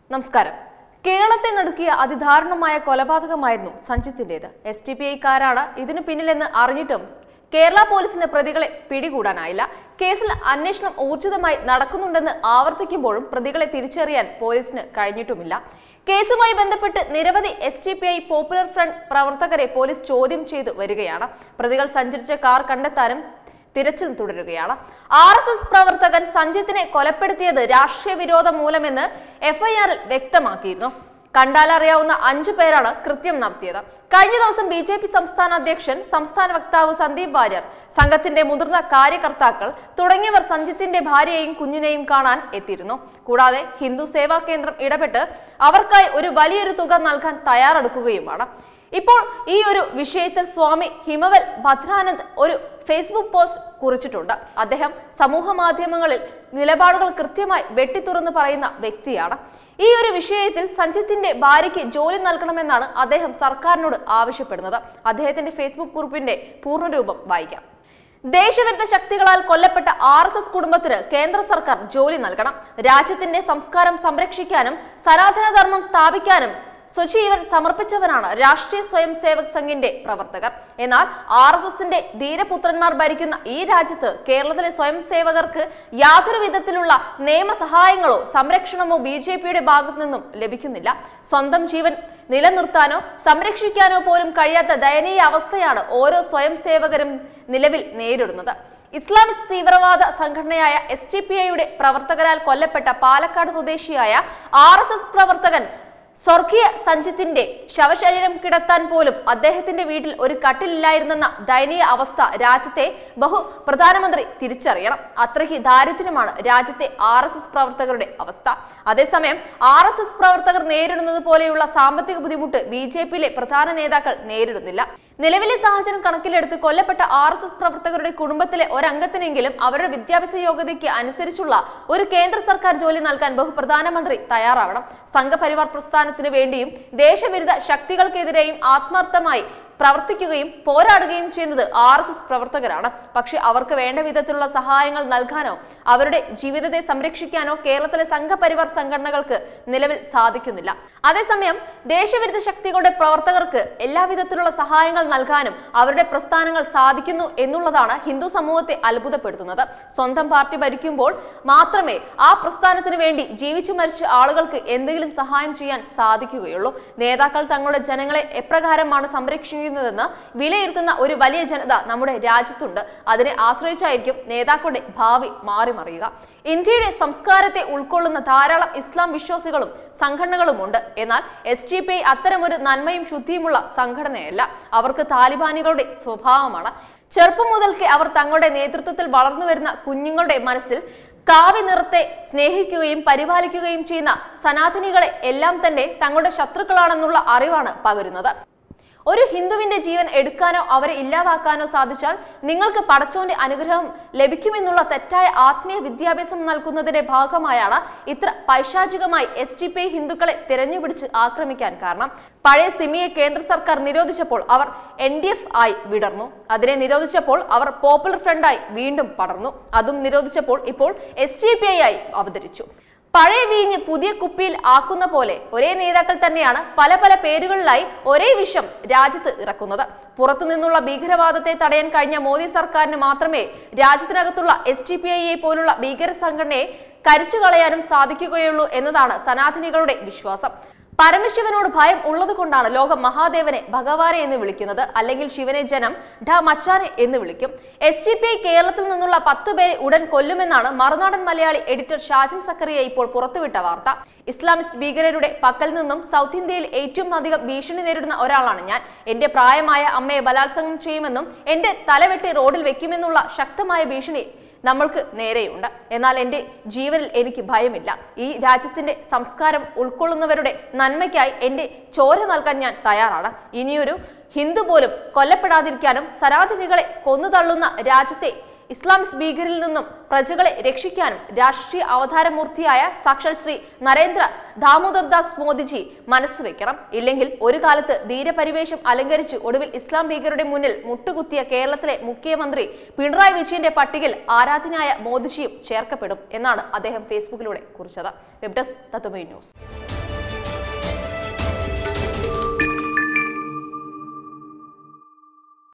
നമസ്കാരം കേരളത്തെ നടുക്കിയ അതിദാരുണമായ കൊലപാതകമായിരുന്നു സഞ്ജിത്തിന്റേത് എസ് ടി പി ഐക്കാരാണ് ഇതിനു പിന്നിലെന്ന് അറിഞ്ഞിട്ടും കേരള പോലീസിന് പ്രതികളെ പിടികൂടാനായില്ല കേസിൽ അന്വേഷണം ഊർജിതമായി നടക്കുന്നുണ്ടെന്ന് ആവർത്തിക്കുമ്പോഴും പ്രതികളെ തിരിച്ചറിയാൻ പോലീസിന് കഴിഞ്ഞിട്ടുമില്ല കേസുമായി ബന്ധപ്പെട്ട് നിരവധി S D P I popular front പ്രവർത്തകരെ പോലീസ് ചോദ്യം ചെയ്തു വരികയാണ് പ്രതികൾ സഞ്ചരിച്ച കാർ കണ്ടെത്താനും തിരച്ചിൽ തുടരുകയാണ് ആർ എസ് എസ് പ്രവർത്തകൻ സഞ്ജിത്തിനെ കൊലപ്പെടുത്തിയത് രാഷ്ട്രീയ വിരോധം മൂലമെന്ന് എഫ്ഐആറിൽ വ്യക്തമാക്കിയിരുന്നു കണ്ടാലറിയാവുന്ന അഞ്ചു പേരാണ് കൃത്യം നടത്തിയത് കഴിഞ്ഞ ദിവസം ബി ജെ പി സംസ്ഥാന അധ്യക്ഷൻ സംസ്ഥാന വക്താവ് സന്ദീപ് വാര്യർ സംഘത്തിന്റെ മുതിർന്ന കാര്യകർത്താക്കൾ തുടങ്ങിയവർ സഞ്ജിത്തിന്റെ ഭാര്യയെയും കുഞ്ഞിനെയും കാണാൻ എത്തിയിരുന്നു കൂടാതെ ഹിന്ദു സേവാ കേന്ദ്രം ഇടപെട്ട് അവർക്കായി ഒരു വലിയൊരു തുക നൽകാൻ തയ്യാറെടുക്കുകയുമാണ് ഇപ്പോൾ ഈ ഒരു വിഷയത്തിൽ സ്വാമി ഹിമവൽ ഭദ്രാനന്ദ് ഒരു ഫേസ്ബുക്ക് പോസ്റ്റ് കുറിച്ചിട്ടുണ്ട് അദ്ദേഹം സമൂഹ മാധ്യമങ്ങളിൽ നിലപാടുകൾ കൃത്യമായി വെട്ടിത്തുറന്ന് പറയുന്ന വ്യക്തിയാണ് ഈ ഒരു വിഷയത്തിൽ സഞ്ജിത്തിന്റെ ഭാര്യയ്ക്ക് ജോലി നൽകണമെന്നാണ് അദ്ദേഹം സർക്കാരിനോട് ആവശ്യപ്പെടുന്നത് അദ്ദേഹത്തിന്റെ ഫേസ്ബുക്ക് കുറിപ്പിന്റെ പൂർണ്ണരൂപം വായിക്കാം ദേശവിരുദ്ധ ശക്തികളാൽ കൊല്ലപ്പെട്ട ആർ എസ് എസ് കുടുംബത്തിന് കേന്ദ്ര സർക്കാർ ജോലി നൽകണം രാജ്യത്തിന്റെ സംസ്കാരം സംരക്ഷിക്കാനും സനാതനധർമ്മം സ്ഥാപിക്കാനും സ്വജീവൻ സമർപ്പിച്ചവരാണ് രാഷ്ട്രീയ സ്വയം സേവക് സംഘിന്റെ പ്രവർത്തകർ എന്നാൽ ആർ എസ് എസിന്റെ ധീരപുത്രന്മാർ ഭരിക്കുന്ന ഈ രാജ്യത്ത് കേരളത്തിലെ സ്വയം സേവകർക്ക് യാതൊരു വിധത്തിലുള്ള നിയമസഹായങ്ങളോ സംരക്ഷണമോ ബി ജെ പിയുടെ ഭാഗത്തു നിന്നും ലഭിക്കുന്നില്ല സ്വന്തം ജീവൻ നിലനിർത്താനോ സംരക്ഷിക്കാനോ പോലും കഴിയാത്ത ദയനീയ അവസ്ഥയാണ് ഓരോ സ്വയം സേവകരും നിലവിൽ നേരിടുന്നത് ഇസ്ലാമിസ്റ്റ് തീവ്രവാദ സംഘടനയായ എസ് ടി പി ഐയുടെ പ്രവർത്തകരാൽ കൊല്ലപ്പെട്ട പാലക്കാട് സ്വദേശിയായ ആർ എസ് എസ് പ്രവർത്തകൻ സ്വർഗീയ സഞ്ജിത്തിന്റെ ശവശരീരം കിടത്താൻ പോലും അദ്ദേഹത്തിന്റെ വീട്ടിൽ ഒരു കട്ടിലില്ലായിരുന്നെന്ന ദയനീയ അവസ്ഥ രാജ്യത്തെ ബഹു പ്രധാനമന്ത്രി തിരിച്ചറിയണം അത്രയ്ക്ക് ദാരിദ്ര്യമാണ് രാജ്യത്തെ ആർ എസ് എസ് പ്രവർത്തകരുടെ അവസ്ഥ അതേസമയം ആർ എസ് എസ് പ്രവർത്തകർ നേരിടുന്നത് പോലെയുള്ള സാമ്പത്തിക ബുദ്ധിമുട്ട് ബി ജെ പിയിലെ പ്രധാന നേതാക്കൾ നേരിടുന്നില്ല നിലവിലെ സാഹചര്യം കണക്കിലെടുത്ത് കൊല്ലപ്പെട്ട ആർ എസ് എസ് പ്രവർത്തകരുടെ കുടുംബത്തിലെ ഒരംഗത്തിനെങ്കിലും അവരുടെ വിദ്യാഭ്യാസ യോഗ്യതയ്ക്ക് അനുസരിച്ചുള്ള ഒരു കേന്ദ്ര സർക്കാർ ജോലി നൽകാൻ ബഹുപ്രധാനമന്ത്രി തയ്യാറാവണം സംഘപരിവാർ പ്രസ്ഥാനത്തിന് വേണ്ടിയും ദേശവിരുദ്ധ ശക്തികൾക്കെതിരെയും ആത്മാർത്ഥമായി പ്രവർത്തിക്കുകയും പോരാടുകയും ചെയ്യുന്നത് ആർ എസ് എസ് പ്രവർത്തകരാണ് പക്ഷെ അവർക്ക് വേണ്ട വിധത്തിലുള്ള സഹായങ്ങൾ നൽകാനോ അവരുടെ ജീവിതത്തെ സംരക്ഷിക്കാനോ കേരളത്തിലെ സംഘപരിവാർ സംഘടനകൾക്ക് നിലവിൽ സാധിക്കുന്നില്ല അതേസമയം ദേശവിരുദ്ധ ശക്തികളുടെ പ്രവർത്തകർക്ക് എല്ലാവിധത്തിലുള്ള സഹായങ്ങൾ നൽകാനും അവരുടെ പ്രസ്ഥാനങ്ങൾ സാധിക്കുന്നു എന്നുള്ളതാണ് ഹിന്ദു സമൂഹത്തെ അത്ഭുതപ്പെടുത്തുന്നത് സ്വന്തം പാർട്ടി ഭരിക്കുമ്പോൾ മാത്രമേ ആ പ്രസ്ഥാനത്തിന് വേണ്ടി ജീവിച്ചു മരിച്ച ആളുകൾക്ക് എന്തെങ്കിലും സഹായം ചെയ്യാൻ സാധിക്കുകയുള്ളൂ നേതാക്കൾ തങ്ങളുടെ ജനങ്ങളെ എപ്രകാരമാണ് സംരക്ഷിക്കുന്നതെന്ന് വിലയിരുത്തുന്ന ഒരു വലിയ ജനത നമ്മുടെ രാജ്യത്തുണ്ട് അതിനെ ആശ്രയിച്ചായിരിക്കും നേതാക്കളുടെ ഭാവി മാറി മറിയുക ഇന്ത്യയുടെ സംസ്കാരത്തെ ഉൾക്കൊള്ളുന്ന ധാരാളം ഇസ്ലാം വിശ്വാസികളും സംഘടനകളുമുണ്ട് എന്നാൽ എസ് ടി പി അത്തരമൊരു നന്മയും ശുദ്ധിയുമുള്ള സംഘടനയല്ല അവർക്ക് താലിബാനികളുടെ സ്വഭാവമാണ് ചെറുപ്പം മുതൽക്കേ അവർ തങ്ങളുടെ നേതൃത്വത്തിൽ വളർന്നു വരുന്ന കുഞ്ഞുങ്ങളുടെ മനസ്സിൽ കാവി നിറത്തെ സ്നേഹിക്കുകയും പരിപാലിക്കുകയും ചെയ്യുന്ന സനാതനികളെ എല്ലാം തന്നെ തങ്ങളുടെ ശത്രുക്കളാണെന്നുള്ള അറിവാണ് പകരുന്നത് ഒരു ഹിന്ദുവിന്റെ ജീവൻ എടുക്കാനോ അവരെ ഇല്ലാതാക്കാനോ സാധിച്ചാൽ നിങ്ങൾക്ക് പടച്ചോന്റെ അനുഗ്രഹം ലഭിക്കുമെന്നുള്ള തെറ്റായ ആത്മീയ വിദ്യാഭ്യാസം നൽകുന്നതിന്റെ ഭാഗമായാണ് ഇത്ര പൈശാചികമായി എസ് ടി പി ഹിന്ദുക്കളെ തിരഞ്ഞുപിടിച്ച് ആക്രമിക്കാൻ കാരണം പഴയ സിമിയെ കേന്ദ്ര സർക്കാർ നിരോധിച്ചപ്പോൾ അവർ എൻ ഡി എഫ് ആയി വിടർന്നു അതിനെ നിരോധിച്ചപ്പോൾ അവർ പോപ്പുലർ ഫ്രണ്ടായി വീണ്ടും പടർന്നു അതും നിരോധിച്ചപ്പോൾ ഇപ്പോൾ എസ് ടി പി ഐ ആയി അവതരിച്ചു പഴയ വീഞ്ഞ് പുതിയ കുപ്പിയിൽ ആക്കുന്ന പോലെ ഒരേ നേതാക്കൾ തന്നെയാണ് പല പല പേരുകളിലായി ഒരേ വിഷം രാജ്യത്ത് ഇറക്കുന്നത് പുറത്തു നിന്നുള്ള ഭീകരവാദത്തെ തടയാൻ കഴിഞ്ഞ മോദി സർക്കാരിന് മാത്രമേ രാജ്യത്തിനകത്തുള്ള എസ് ടി പി ഐയെ പോലുള്ള ഭീകര സംഘടനയെ കരിച്ചു കളയാനും സാധിക്കുകയുള്ളൂ എന്നതാണ് സനാതനികളുടെ വിശ്വാസം പരമശിവനോട് ഭയം ഉള്ളതുകൊണ്ടാണ് ലോകം മഹാദേവനെ ഭഗവാനെ എന്ന് വിളിക്കുന്നത് അല്ലെങ്കിൽ ശിവനെ ജനം ഡ മച്ചാനെ എന്ന് വിളിക്കും എസ് ടി പി ഐ കേരളത്തിൽ നിന്നുള്ള പത്ത് പേരെ ഉടൻ കൊല്ലുമെന്നാണ് മറുനാടൻ മലയാളി എഡിറ്റർ ഷാജിം സക്കറിയ ഇപ്പോൾ പുറത്തുവിട്ട വാർത്ത ഇസ്ലാമിസ്റ്റ് ഭീകരരുടെ പക്കൽ നിന്നും സൗത്ത് ഇന്ത്യയിൽ ഏറ്റവും അധികം ഭീഷണി നേരിടുന്ന ഒരാളാണ് ഞാൻ എന്റെ പ്രായമായ അമ്മയെ ബലാത്സംഗം ചെയ്യുമെന്നും എന്റെ തലവെട്ടി റോഡിൽ വെക്കുമെന്നുള്ള ശക്തമായ ഭീഷണി നമ്മൾക്ക് നേരെയുണ്ട് എന്നാൽ എൻ്റെ ജീവനിൽ എനിക്ക് ഭയമില്ല ഈ രാജ്യത്തിന്റെ സംസ്കാരം ഉൾക്കൊള്ളുന്നവരുടെ നന്മയ്ക്കായി എൻ്റെ ചോര നൽകാൻ ഞാൻ തയ്യാറാണ് ഇനിയൊരു ഹിന്ദു പോലും കൊല്ലപ്പെടാതിരിക്കാനും സനാതനികളെ കൊന്നുതള്ളുന്ന രാജ്യത്തെ ഇസ്ലാമിസ്റ്റ് ഭീകരിൽ നിന്നും പ്രജകളെ രക്ഷിക്കാനും രാഷ്ട്രീയ അവതാരമൂർത്തിയായ സാക്ഷാൽ ശ്രീ നരേന്ദ്ര ദാമോദർ ദാസ് മോദിജി മനസ്സ് വെക്കണം ഇല്ലെങ്കിൽ ഒരു കാലത്ത് ധീരപരിവേഷം അലങ്കരിച്ച് ഒടുവിൽ ഇസ്ലാം ഭീകരരുടെ മുന്നിൽ മുട്ടുകുത്തിയ കേരളത്തിലെ മുഖ്യമന്ത്രി പിണറായി വിജയന്റെ പട്ടികയിൽ ആരാധനായ മോദിജിയും ചേർക്കപ്പെടും എന്നാണ് അദ്ദേഹം ഫേസ്ബുക്കിലൂടെ കുറിച്ചത് വെബ് ഡെസ്ക് തത്വമൈ ന്യൂസ്